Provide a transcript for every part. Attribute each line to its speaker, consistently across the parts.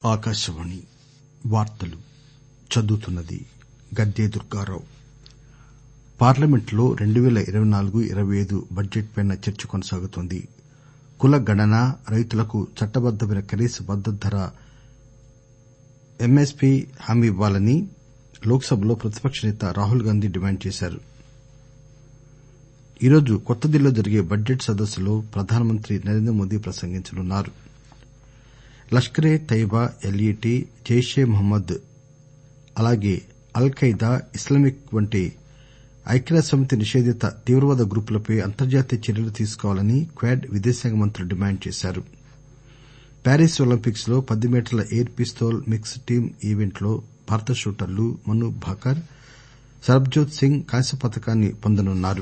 Speaker 1: ఆకాశవాణి వార్తలు చదువుతున్నది గద్దె దుర్గారావు పార్లమెంటులో రెండు పేల ఇరవై నాలుగు ఇరవై ఐదు బడ్జెట్ పై చర్చ కొనసాగుతోంది కుల గణన రైతులకు చట్టబద్దమైన కనీస మద్దతు ధర ఎంఎస్పీ హామీ ఇవ్వాలని లోక్ సభలో ప్రతిపక్ష నేత రాహుల్ గాంధీ డిమాండ్ చేశారు ఈరోజు కొత్తదిల్లీలో జరిగే బడ్జెట్ సదస్సులో ప్రధానమంత్రి నరేంద్ర మోదీ ప్రసంగించనున్నారు లష్కరే తయ్యబా ఎల్ఈటీ జైషే మహమ్మద్ అలాగే అల్ ఖైదా ఇస్లామిక్ వంటి ఐక్యరాజ్యసమితి నిషేధిత తీవ్రవాద గ్రూపులపై అంతర్జాతీయ చర్యలు తీసుకోవాలని క్వాడ్ విదేశాంగ మంత్రులు డిమాండ్ చేశారు ప్యారిస్ ఒలింపిక్స్ లో పది మీటర్ల air pistol mixed team event లో భారత షూటర్లు మను భాకర్ సరబ్జోత్ సింగ్ కాంస్య పతకాన్ని పొందనున్నారు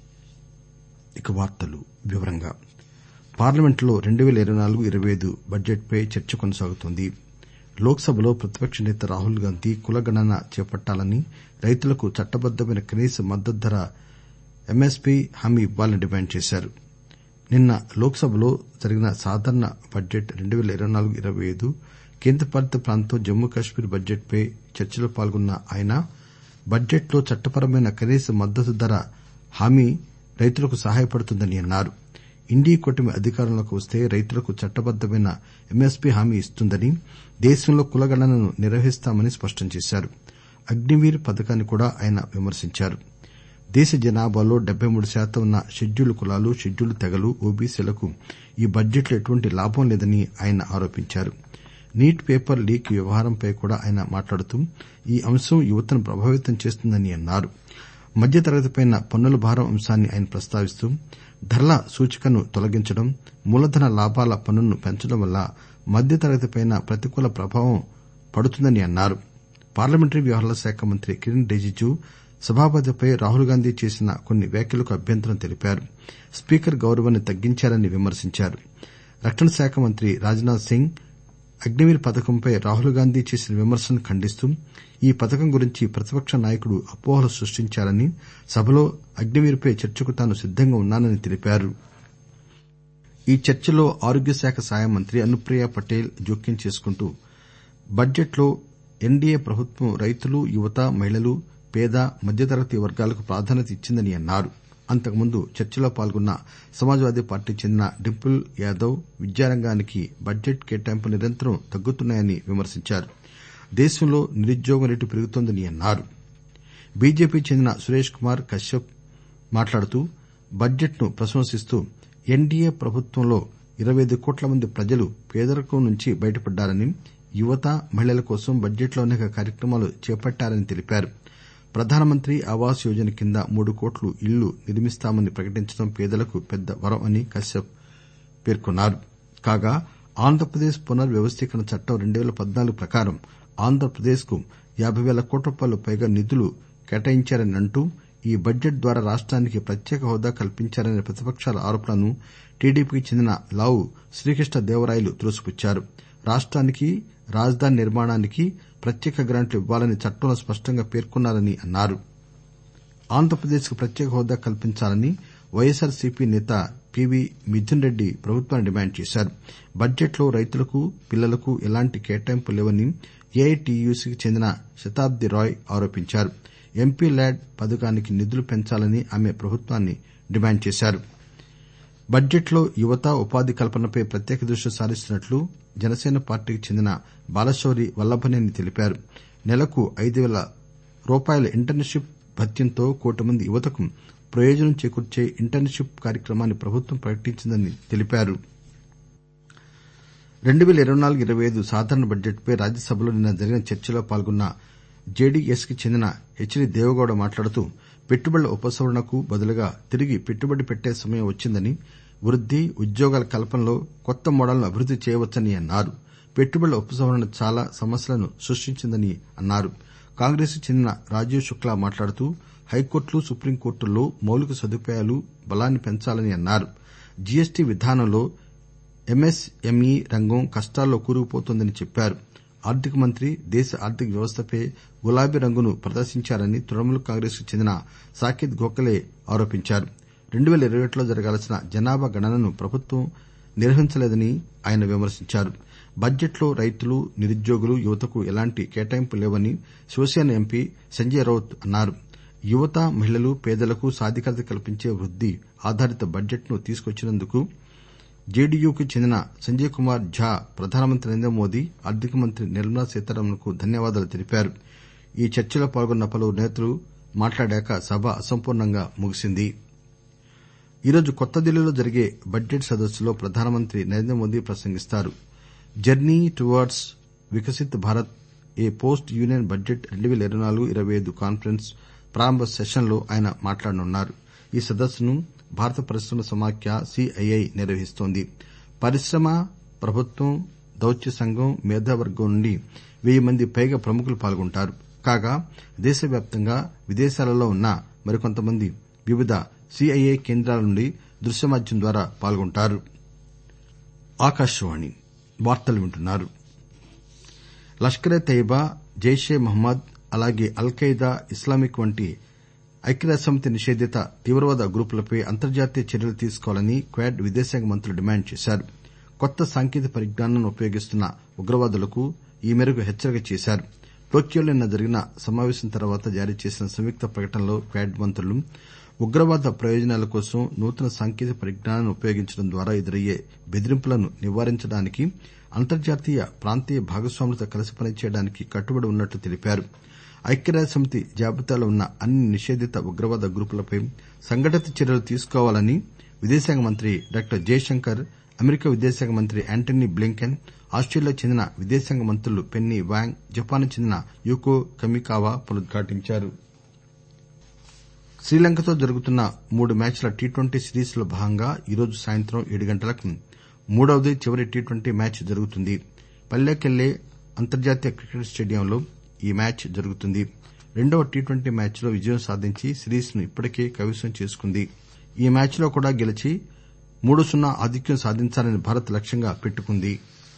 Speaker 1: పార్లమెంటులో రెండు పేల ఇరవై నాలుగు ఇరవై ఐదు బడ్జెట్ పై చర్చ కొనసాగుతోంది లోక్ సభలో ప్రతిపక్ష నేత రాహుల్ గాంధీ కుల గణన చేపట్టాలని రైతులకు చట్టబద్దమైన కనీస మద్దతు ధర ఎంఎస్పీ హామీ ఇవ్వాలని డిమాండ్ చేశారు నిన్న లోక్ సభలో జరిగిన సాధారణ బడ్జెట్ రెండు పేల ఇరవై నాలుగు ఇరవై ఐదు కేంద్రపాలిత ప్రాంతం జమ్మూ కశ్మీర్ బడ్జెట్ పై చర్చలో పాల్గొన్న ఆయన బడ్జెట్ లో చట్టపరమైన కనీస మద్దతు ధర హామీ రైతులకు సహాయపడుతుందని అన్నారు ఇండీ కూటమి అధికారంలోకి వస్తే రైతులకు చట్టబద్దమైన ఎంఎస్పీ హామీ ఇస్తుందని దేశంలో కుల గణనను నిర్వహిస్తామని స్పష్టం చేశారు అగ్నివీర్ పథకాన్ని కూడా ఆయన విమర్శించారు దేశ జనాభాలో డెబ్బై మూడు శాతం ఉన్న షెడ్యూల్డ్ కులాలు షెడ్యూల్డ్ తెగలు ఓబీసీలకు ఈ బడ్జెట్ లో ఎటువంటి లాభం లేదని ఆయన ఆరోపించారు నీట్ పేపర్ లీక్ వ్యవహారంపై కూడా ఆయన మాట్లాడుతూ ఈ అంశం యువతను ప్రభావితం చేస్తుందని అన్నారు మధ్యతరగతిపై పన్నుల భారం అంశాన్ని ఆయన ప్రస్తావిస్తూ ధరల సూచికను తొలగించడం మూలధన లాభాల పన్నును పెంచడం వల్ల మధ్యతరగతిపై ప్రతికూల ప్రభావం పడుతుందని అన్నారు పార్లమెంటరీ వ్యవహారాల శాఖ మంత్రి కిరణ్ రిజిజు సభాపతిపై రాహుల్ గాంధీ చేసిన కొన్ని వ్యాఖ్యలకు అభ్యంతరం తెలిపారు స్పీకర్ గౌరవాన్ని తగ్గించారని విమర్శించారు రక్షణ శాఖ మంత్రి రాజ్ నాథ్ సింగ్ అగ్నివీర్ పథకంపై రాహుల్ గాంధీ చేసిన విమర్శలను ఖండిస్తూ ఈ పథకం గురించి ప్రతిపక్ష నాయకుడు అపోహలు సృష్టించారని సభలో అగ్నివీర్ పై చర్చకు తాను సిద్దంగా ఉన్నానని తెలిపారు ఈ చర్చలో ఆరోగ్య శాఖ సహాయ మంత్రి అనుప్రియ పటేల్ జోక్యం చేసుకుంటూ బడ్జెట్ లో ఎన్డీఏ ప్రభుత్వం రైతులు యువత మహిళలు పేద మధ్యతరగతి వర్గాలకు ప్రాధాన్యత ఇచ్చిందని అన్నారు అంతకుముందు చర్చలో పాల్గొన్న సమాజ్వాదీ పార్టీకి చెందిన డింపుల్ యాదవ్ విద్యారంగానికి బడ్జెట్ కేటాయింపులు నిరంతరం తగ్గుతున్నాయని విమర్శించారు దేశంలో నిరుద్యోగం రేటు పెరుగుతోందని అన్నారు బీజేపీకి చెందిన సురేష్ కుమార్ కశ్యప్ మాట్లాడుతూ బడ్జెట్ ను ప్రశంసిస్తూ ఎన్డీఏ ప్రభుత్వంలో ఇరవై ఐదు కోట్ల మంది ప్రజలు పేదరికం నుంచి బయటపడ్డారని యువత మహిళల కోసం బడ్జెట్ లో అనేక కార్యక్రమాలు చేపట్టారని తెలిపారు ప్రధానమంత్రి ఆవాస్ యోజన కింద మూడు కోట్ల ఇళ్లు నిర్మిస్తామని ప్రకటించడం పేదలకు పెద్ద వరం అని కశ్యప్ పేర్కొన్నారు కాగా ఆంధ్రప్రదేశ్ పునర్ వ్యవస్థీకరణ చట్టం రెండు పేల పద్నాలుగు ప్రకారం ఆంధ్రప్రదేశ్ కు యాబై పేల కోట్ల రూపాయలకు పైగా నిధులు కేటాయించారని అంటూ ఈ బడ్జెట్ ద్వారా రాష్టానికి ప్రత్యేక హోదా కల్పించారనే ప్రతిపక్షాల ఆరోపణలను టీడీపీకి చెందిన లావు శ్రీకృష్ణ దేవరాయలు త్రోసిపుచ్చారు రాష్టానికి రాజధాని నిర్మాణానికి ప్రత్యేక గ్రాంట్లు ఇవ్వాలని చట్టంలో స్పష్టంగా పేర్కొన్నారని అన్నారు ఆంధ్రప్రదేశ్ కు ప్రత్యేక హోదా కల్పించాలని వైఎస్సార్ సీపీ నేత పీవీ మిథున్ రెడ్డి ప్రభుత్వాన్ని డిమాండ్ చేశారు బడ్జెట్ లో రైతులకు పిల్లలకు ఎలాంటి కేటాయింపులు లేవని ఏఐటీయూసీకి చెందిన శతాబ్ది రాయ్ ఆరోపించారు ఎంపీ ల్యాడ్ పథకానికి నిధులు పెంచాలని ఆమె ప్రభుత్వాన్ని డిమాండ్ చేశారు బడ్జెట్ లో యువత ఉపాధి కల్పనపై ప్రత్యేక దృష్టి సారిస్తున్నట్లు జనసేన పార్టీకి చెందిన బాలశౌరి వల్లభనేని తెలిపారు నెలకు ఐదు పేల రూపాయల ఇంటర్న్ షిప్ భత్యంతో కోటి మంది యువతకు ప్రయోజనం చేకూర్చే ఇంటర్న్ షిప్ కార్యక్రమాన్ని ప్రభుత్వం ప్రకటించిందని తెలిపారు రెండు పేల ఇరవై నాలుగు ఇరవై ఐదు సాధారణ బడ్జెట్ పై రాజ్యసభలో నిన్న జరిగిన చర్చలో పాల్గొన్న జేడీఎస్ కి చెందిన హెచ్ డి దేవెగౌడ మాట్లాడుతూ పెట్టుబడుల ఉపసంహరణకు బదులుగా తిరిగి పెట్టుబడి పెట్టే సమయం వచ్చిందని వృద్ది ఉద్యోగాల కల్పనలో కొత్త మోడళ్లను అభివృద్ది చేయవచ్చని అన్నారు పెట్టుబడుల ఉపసంహరణ చాలా సమస్యలను సృష్టించిందని అన్నారు కాంగ్రెస్ కు చెందిన రాజీవ్ శుక్లా మాట్లాడుతూ హైకోర్టులు సుప్రీంకోర్టుల్లో మౌలిక సదుపాయాలు బలాన్ని పెంచాలని అన్నారు జీఎస్టీ విధానంలో ఎంఎస్ఎంఈ రంగం కష్టాల్లో కూరుకుపోతోందని చెప్పారు ఆర్థిక మంత్రి దేశ ఆర్థిక వ్యవస్థపై గులాబీ రంగును ప్రదర్శించారని తృణమూల్ కాంగ్రెస్ కు చెందిన సాకేత్ గోఖలే ఆరోపించారు రెండు పేల ఇరవై ఒకటిలో జరగాల్సిన జనాభా గణనను ప్రభుత్వం నిర్వహించలేదని ఆయన విమర్శించారు బడ్జెట్ లో రైతులు నిరుద్యోగులు యువతకు ఎలాంటి కేటాయింపులు లేవని శివసేన ఎంపీ సంజయ్ రౌత్ అన్నారు యువత మహిళలు పేదలకు సాధికారత కల్పించే వృద్ది ఆధారిత బడ్జెట్ ను తీసుకొచ్చినందుకు జెడియుకు చెందిన సంజయ్ కుమార్ ఝా ప్రధానమంత్రి నరేంద్ర మోదీ ఆర్థిక మంత్రి నిర్మలా సీతారామన్ కు ధన్యవాదాలు తెలిపారు ఈ చర్చలో పాల్గొన్న పలువురు నేతలు మాట్లాడాక సభ అసంపూర్ణంగా ముగిసింది ఈరోజు కొత్త ఢిల్లీలో జరిగే బడ్జెట్ సదస్సులో ప్రధానమంత్రి నరేంద్ర మోదీ ప్రసంగిస్తారు journey towards Viksit Bharat a post union budget రెండు పేల ఇరవై నాలుగు ఇరవై ఐదు కాన్ఫరెన్స్ ప్రారంభ సెషన్ లో ఆయన మాట్లాడనున్నారు ఈ సదస్సును భారత పరిశ్రమల సమాఖ్య సిఐఐ నిర్వహిస్తోంది పరిశ్రమ ప్రభుత్వం దౌత్య సంఘం మేధావర్గం నుండి వెయ్యి మంది పైగా ప్రముఖులు పాల్గొంటారు కాగా దేశవ్యాప్తంగా విదేశాలలో ఉన్న మరికొంతమంది వివిధ సిఐఐ కేంద్రాల నుండి దృశ్య మాధ్యమం ద్వారా పాల్గొంటారు లష్కర్ ఎ తయ్యబా జైషే మహమ్మద్ అలాగే అల్ ఖైదా ఇస్లామిక్ వంటి ఐక్యరాజ్యసమితి నిషేధిత తీవ్రవాద గ్రూపులపై అంతర్జాతీయ చర్యలు తీసుకోవాలని క్వాడ్ విదేశాంగ మంత్రులు డిమాండ్ చేశారు కొత్త సాంకేతిక పరిజ్ఞానాన్ని ఉపయోగిస్తున్న ఉగ్రవాదులకు ఈ మేరకు హెచ్చరిక చేశారు టోక్యోలో నిన్న జరిగిన సమావేశం తర్వాత జారీ చేసిన సంయుక్త ప్రకటనలో క్వాడ్ మంత్రులు ఉగ్రవాద ప్రయోజనాల కోసం నూతన సాంకేతిక పరిజ్ఞానాన్ని ఉపయోగించడం ద్వారా ఎదురయ్యే బెదిరింపులను నివారించడానికి అంతర్జాతీయ ప్రాంతీయ భాగస్వాములతో కలిసి పనిచేయడానికి కట్టుబడి ఉన్నట్లు తెలిపారు ఐక్యరాజ్యసమితి జాబితాలో ఉన్న అన్ని నిషేధిత ఉగ్రవాద గ్రూపులపై సంఘటిత చర్యలు తీసుకోవాలని విదేశాంగ మంత్రి డాక్టర్ జయశంకర్ అమెరికా విదేశాంగ మంత్రి యాంటనీ బ్లింకెన్ ఆస్టేలియాకు చెందిన విదేశాంగ మంత్రులు పెన్నీ వాంగ్ జపాన్ కు చెందిన యూకో కమికావా పునరుద్ఘాటించారు శ్రీలంకతో జరుగుతున్న మూడు మ్యాచ్ల టీ ట్వంటీ సిరీస్ లో భాగంగా ఈరోజు సాయంత్రం ఏడు గంటలకు మూడవది చివరి టీ ట్వంటీ మ్యాచ్ జరుగుతుంది పల్లెకెలె అంతర్జాతీయ క్రికెట్ స్టేడియంలో ఈ మ్యాచ్ జరుగుతుంది రెండవ టీ ట్వంటీ మ్యాచ్ లో విజయం సాధించి సిరీస్ ను ఇప్పటికే కైవసం చేసుకుంది ఈ మ్యాచ్ లో కూడా గెలిచి మూడు సున్నా ఆధిక్యం సాధించాలని భారత్ లక్ష్యంగా పెట్టుకుంది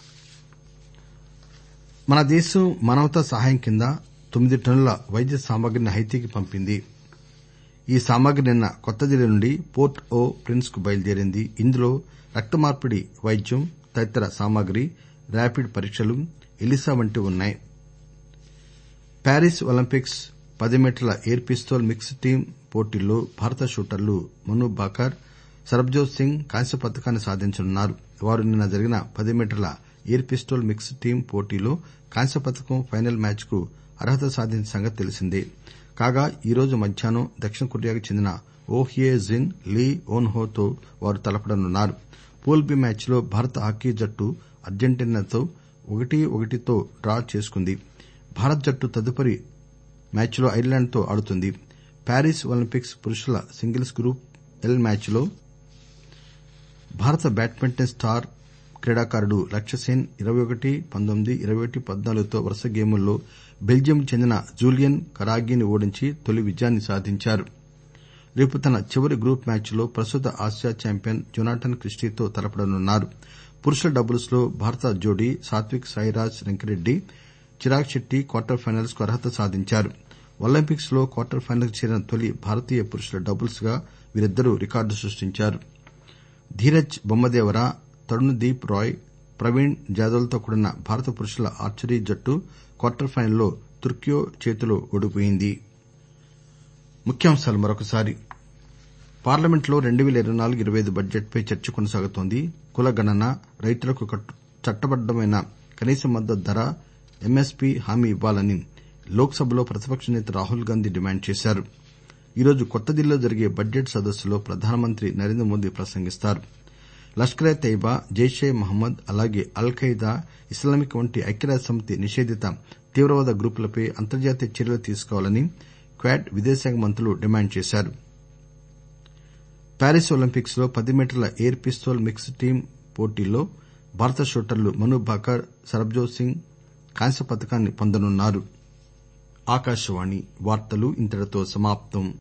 Speaker 1: మన దేశం మానవతా సహాయం కింద తొమ్మిది టన్నుల వైద్య సామగ్రిని హైతీకి పంపింది ఈ సామగ్రి నిన్న కొత్త ఢిల్లీ నుండి పోర్ట్ ఓ ప్రిన్స్ కు బయలుదేరింది ఇందులో రక్త మార్పిడి వైద్యం తదితర సామగ్రి ర్యాపిడ్ పరీక్షలు ఎలిసా వంటివి ఉన్నాయి ప్యారిస్ ఒలింపిక్స్ పది మీటర్ల ఎయిర్ పిస్తోల్ మిక్స్డ్ టీమ్ పోటీల్లో భారత షూటర్లు మను బాకర్ సరబ్జోత్ సింగ్ కాంస్య పతకాన్ని సాధించనున్నారు వారు నిన్న జరిగిన పది మీటర్ల ఎయిర్ పిస్తోల్ మిక్స్డ్ టీమ్ పోటీలో కాంస్య పతకం ఫైనల్ మ్యాచ్ కు అర్హత సాధించిన సంగతి తెలిసిందే కాగా ఈరోజు మధ్యాహ్నం దక్షిణ కొరియాకు చెందిన ఓ హ్యే జిన్ లీ ఓన్ హో తో వారు తలపడనున్నారు పూల్ బి మ్యాచ్ లో భారత హాకీ జట్టు అర్జెంటీనాతో ఒకటి ఒకటితో డ్రా చేసుకుంది భారత జట్టు తదుపరి మ్యాచ్ లో ఐర్లాండ్ తో ఆడుతుంది ప్యారిస్ ఒలింపిక్స్ పురుషుల సింగిల్స్ గ్రూప్ ఎల్ మ్యాచ్ లో భారత బ్యాడ్మింటన్ స్టార్ క్రీడాకారుడు లక్ష్యసేన్ ఇరవై ఒకటి పంతొమ్మిది ఇరవై ఒకటి పద్నాలుగుతో వరుస గేముల్లో బెల్జియం కు చెందిన జూలియన్ కరాగీని ఓడించి తొలి విజయాన్ని సాధించారు రేపు తన చివరి గ్రూప్ మ్యాచ్ లో ప్రస్తుత ఆసియా చాంపియన్ జొనాటన్ క్రిస్టీతో తలపడనున్నారు పురుషుల డబుల్స్ లో భారత జోడీ సాత్విక్ సాయిరాజ్ రంకిరెడ్డి చిరాగ్ శెట్టి క్వార్టర్ ఫైనల్స్ కు అర్హత సాధించారు ఒలింపిక్స్ లో క్వార్టర్ ఫైనల్ కు చేరిన తొలి భారతీయ పురుషుల డబుల్స్ గా వీరిద్దరూ రికార్డు సృష్టించారు ధీరజ్ బొమ్మదేవర తరుణ్ దీప్ రాయ్ ప్రవీణ్ జాదవ్లతో కూడిన భారత పురుషుల ఆర్చరీ జట్టు క్వార్టర్ ఫైనల్లో తుర్క్యో చేతిలో ఓడిపోయింది పార్లమెంట్లో రెండు పేల ఇరవై నాలుగు ఇరవై ఐదు బడ్జెట్ పై చర్చ కొనసాగుతోంది కుల గణన రైతులకు చట్టబద్దమైన కనీస మద్దతు ధర ఎంఎస్పీ హామీ ఇవ్వాలని లోక్ సభలో ప్రతిపక్ష నేత రాహుల్ గాంధీ డిమాండ్ చేశారు ఈరోజు కొత్త ఢిల్లీలో జరిగే బడ్జెట్ సదస్సులో ప్రధానమంత్రి నరేంద్ర మోదీ ప్రసంగిస్తారు లష్కర్ ఎ తయ్యబా జైషే మహమ్మద్ అలాగే అల్ ఖైదా ఇస్లామిక్ వంటి ఐక్యరాజ్యసమితి నిషేధిత తీవ్రవాద గ్రూపులపై అంతర్జాతీయ చర్యలు తీసుకోవాలని క్వాడ్ విదేశాంగ మంత్రులు డిమాండ్ చేశారు ప్యారిస్ ఒలింపిక్స్ లో పది మీటర్ల ఎయిర్ పిస్తోల్ మిక్స్డ్ టీమ్ పోటీల్లో భారత షూటర్లు మను భాకర్ సరబ్జోత్ సింగ్ కాంస్య పతకాన్ని పొందనున్నారు